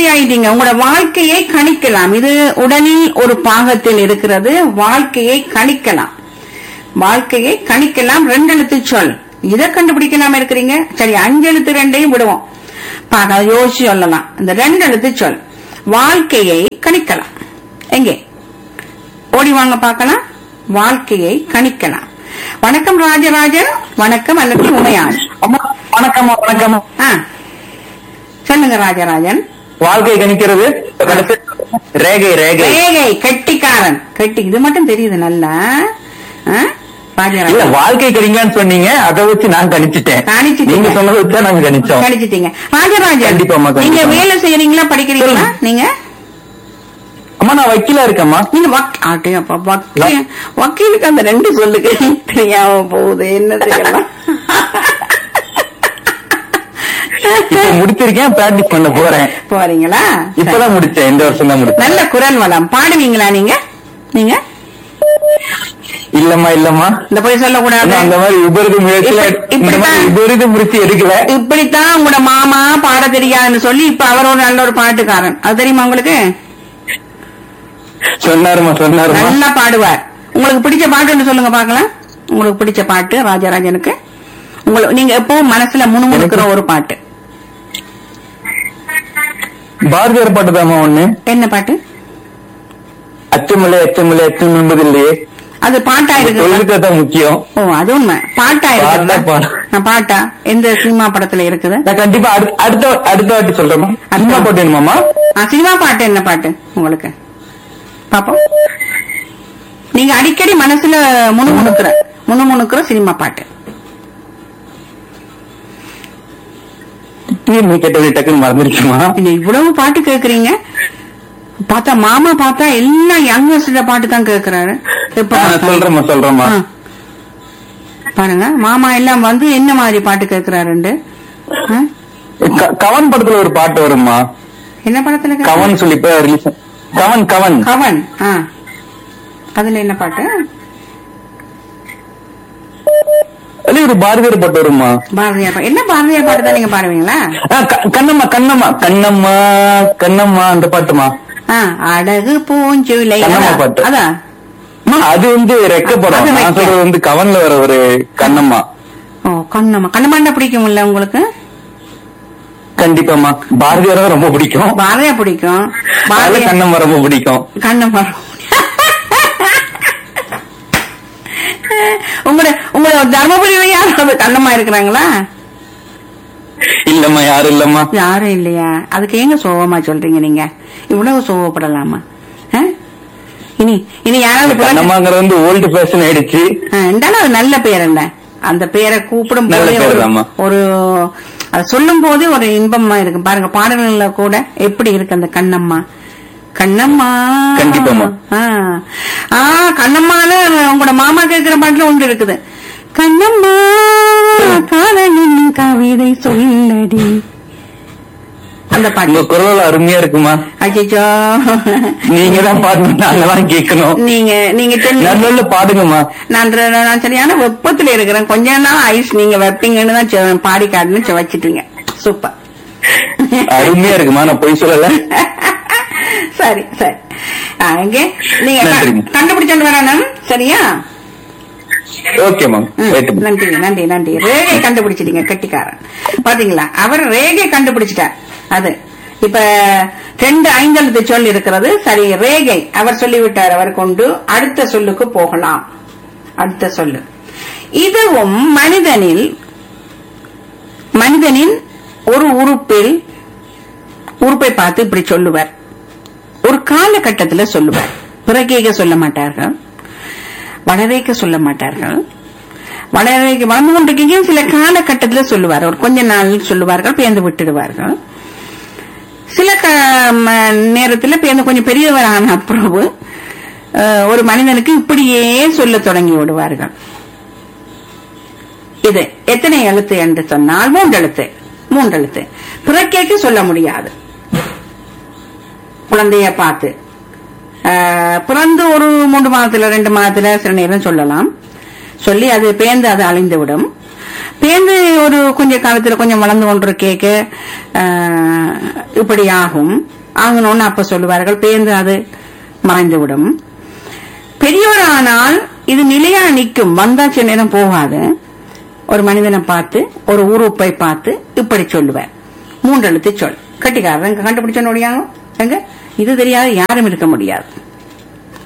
ஆயிட்டீங்க உங்களோட வாழ்க்கையை கணிக்கலாம் இது உடலில் ஒரு பாகத்தில் இருக்கிறது வாழ்க்கையை கணிக்கலாம் வாழ்க்கையை கணிக்கலாம் ரெண்டு எழுத்து சொல் இதை கண்டுபிடிக்காம இருக்கிறீங்க சரி அஞ்சு எழுத்து ரெண்டையும் விடுவோம் பாக்க யோசிச்சு சொல்லலாம் இந்த ரெண்டு எழுத்து சொல் வாழ்க்கையை கணிக்கலாம் எங்கே ஓடி வாங்க பார்க்கலாம் வாழ்க்கையை கணிக்கலாம் வணக்கம் ராஜராஜன் வணக்கம் அல்லது உமையாள் அம்மா வணக்கம்மா வணக்கம்மா ஆ சொல்லுங்க ராஜராஜன் வாழ்க்கை கணிக்கிறது ரேகை ரேகை ரேகை கெட்டிக்காரன் கெட்டி இது மட்டும் தெரியுது நல்லா ஆ? இல்ல ராஜராஜன் வாழ்க்கை கணிங்கன்னு சொன்னீங்க அதை வச்சு நான் கணிச்சிட்டேன் கணிச்சிட்டீங்க. நீங்க சொன்னதை வச்சு நாங்க கணிச்சோம் கணிச்சிட்டீங்க ராஜராஜன் கண்டிப்பாம்மா, நீங்க கண்டிப்பாம்மா. வேலை செய்யறீங்களா படிக்கிறீங்களா சொல்லுங்க. நீங்க அம்மா நான் வக்கீலா இருக்கேம்மா நீங்க வக் ஆட்டே அப்பா வக்கீல் வக்கீலுக்கு அந்த ரெண்டு சொல்லுக்கு தெரியாம போகுது என்ன செய்யலாம் இப்ப முடிச்சிருக்கேன் பிராக்டிஸ் பண்ண போறேன் போறீங்களா இப்பதான் முடிச்சேன் இந்த வருஷம் தான் முடிச்சேன் நல்ல குரல் வளம் பாடுவீங்களா நீங்க நீங்க இல்லம்மா இல்லம்மா இந்த போய் சொல்லக்கூடாது இன்னும் அந்த மாதிரி விபரீத முயற்சியில இப்ப- இந்த மாதிரி இப்படித்தான். விபரீத முயற்சி எடுக்கல இப்படித்தான் உங்களோட மாமா பாட தெரியாதுன்னு சொல்லி இப்ப அவர் ஒரு நல்ல ஒரு பாட்டுக்காரன் அது தெரியுமா உங்களுக்கு சொன்னாருமா சொன்னாருமா நல்லா பாடுவார் உங்களுக்கு பிடிச்ச பாட்டுன்னு சொல்லுங்க பாக்கலாம் உங்களுக்கு பிடிச்ச பாட்டு ராஜராஜனுக்கு உங்களுக்கு நீங்க எப்பவும் மனசுல முணுமுணுக்கிற ஒரு பாட்டு பாரதியார் பாட்டுதாம்மா ஒண்ணு என்ன பாட்டு அச்சமில்லை அச்சமில்லை அச்சம் என்பது இல்லையே அது பாட்டா இருக்கு தொழிலுக்கு தான் முக்கியம் ஓ அது உண்மை பாட்டா பாட்டா, பாட்டா. இருக்கு பாட்டா எந்த சினிமா படத்துல இருக்குது நான் கண்டிப்பா அடுத்த அடுத்த அடுத்த வாட்டி சொல்றேம்மா அம்மா பாட்டு வேணுமாம்மா ஆ, சினிமா பாட்டு என்ன பாட்டு உங்களுக்கு பாப்போம் நீங்க அடிக்கடி மனசுல முணுமுணுக்கிற முணுமுணுக்கிற சினிமா பாட்டு நீ கேட்டது டக்குன்னு மறந்துருச்சுமா நீங்க இவ்வளவு பாட்டு கேக்குறீங்க பார்த்தா மாமா பார்த்தா எல்லாம் யங்ஸ்ட பாட்டு தான் கேக்குறாரு எப்ப பார்த்தாலும். சொல்றேம்மா சொல்றேம்மா ஆ. பாருங்க மாமா எல்லாம் வந்து என்ன மாதிரி பாட்டு கேக்குறாருண்டு ஆ? க- கவன் படத்துல ஒரு பாட்டு வரும்மா என்ன படத்துல கேக்குறாரு? கவன் சொல்லி இப்ப ரிலீஸ் கவன் கவன் கவன் ஆ அதுல என்ன பாட்டு அதுல ஒரு பாரதியார் பாட்டு வரும்மா பாரதியார் பாட்டு என்ன பாரதியார் பாட்டு தான் நீங்க பாடுவீங்களா ஆ, க- கண்ணம்மா கண்ணம்மா கண்ணம்மா கண்ணம்மா அந்த பாட்டுமா ஆ, அழகு பூஞ்சுலை கண்ணம்மா அதான், பாட்டு. அதான் அம்மா, அது வந்து ரெக்க அது படம் நான் ரெக்க. சொல்றது வந்து கவன்ல வர ஒரு கண்ணம்மா ஓ கண்ணம்மா கண்ணம்மாண்ட பிடிக்கும்ல உங்களுக்கு கண்டிப்பாமா பாரதியார் தான் ரொம்ப பிடிக்கும் பாரதியா பிடிக்கும் அதுல பாரதியார் கண்ணம்மா ரொம்ப பிடிக்கும் கண்ணம்மா உங்களோட உங்களோட தர்மபுரியில யாராவது கண்ணம்மா இருக்கிறாங்களா இல்லம்மா யாரும் இல்லம்மா யாரும் இல்லையா அதுக்கு ஏங்க சோகமா சொல்றீங்க நீங்க இவ்வளவு சோகப்படலாமா ஆ? இனி இனி யாராவது பிறந்த- கண்ணம்மாங்கிறது வந்து ஓல்டு ஃபேஷன் ஆயிடுச்சு ஆ, இருந்தாலும் அது நல்ல பேர் என்ன அந்த பேரை கூப்பிடும் நல்ல போதே பேர் ஒரு- தாம்மா. ஒரு அது சொல்லும் போதே ஒரு இன்பமா இருக்கு பாருங்க பாடல்கள்ல கூட எப்படி இருக்கு அந்த கண்ணம்மா கண்ணம்மா கண்டிப்பாம்மா. ஆ. ஆ கண்ணம்மான்னு உங்களோட மாமா கேட்கிற பாட்டுல ஒன்று இருக்குது கண்ணம்மா காதலின் கவிதை சொல்லடி அந்த உங்க பாட்டு குரல் அருமையா இருக்குமா அச்சோ நீங்க தான் பாடணும் நாங்கதான் கேட்கணும் நீங்க நீங்க சொல்லி நல்ல பாடுங்கம்மா நான் ர- நான் சரியான வெப்பத்துல இருக்கிறேன் கொஞ்ச நாள் ஐஸ் நீங்க வைப்பீங்கன்னு தான் சொ- பாடி காட்டுன்னு சொ- வச்சிட்டீங்க சூப்பர் அருமையா இருக்குமா நான் போய் சொல்லல சரி சரி ஆ, இங்கே நீங்க க- நன்றிங்க. கண்டுபிடிச்சது வரணும் சரியா ஓகே மேம் ம், ரைட் நன்றி நன்றி நன்றி ரேகை கண்டுபிடிச்சிட்டீங்க கெட்டிக்காரன் பாத்தீங்களா அவர் ரேகை கண்டுபிடிச்சிட்டார் அது இப்ப ரெண்டு ஐந்தெழுத்து சொல் இருக்கிறது சரி ரேகை அவர் சொல்லிவிட்டார் அவர் கொண்டு அடுத்த சொல்லுக்கு போகலாம் அடுத்த சொல்லு இதுவும் மனிதனில் மனிதனின் ஒரு உறுப்பில் உறுப்பை பார்த்து இப்படி சொல்லுவார் ஒரு காலகட்டத்துல சொல்லுவார் பிறகேக சொல்ல மாட்டார்கள் வளரேக்க சொல்ல மாட்டார்கள் வளரேக்க வளர்ந்து கொண்டிருக்கையும் சில காலகட்டத்துல சொல்லுவார் ஒரு கொஞ்ச நாள் சொல்லுவார்கள் பேர்ந்து விட்டுடுவார்கள் சில க- ம- நேரத்துல பேர்ந்து கொஞ்சம் பெரியவர் ஆன பிறகு அஹ், ஒரு மனிதனுக்கு இப்படியே சொல்ல தொடங்கி விடுவார்கள் இது எத்தனை எழுத்து என்று சொன்னால் மூன்று எழுத்து மூன்று எழுத்து பிறக்கேக்கு சொல்ல முடியாது குழந்தைய பார்த்து ஆஹ், பிறந்து ஒரு மூன்று மாதத்துல ரெண்டு மாதத்துல சில நேரம் சொல்லலாம் சொல்லி அது பேர்ந்து அது அழிந்து விடும் பேர்ந்து ஒரு கொஞ்ச காலத்துல கொஞ்சம் வளர்ந்து கொண்டிருக்கேக்க ஆஹ், இப்படி ஆகும் ஆகணும்னு அப்ப சொல்லுவார்கள் பேர்ந்து அது மறைந்துவிடும் பெரியவரானால் இது நிலையா நிற்கும் வந்தாச்சு நேரம் போகாது ஒரு மனிதனை பார்த்து ஒரு உறுப்பை பார்த்து இப்படி சொல்லுவார் மூன்றெழுத்து சொல் கட்டிக்காரன் கண்டுபிடிச்ச நோடியாங்க எங்க இது தெரியாத யாரும் இருக்க முடியாது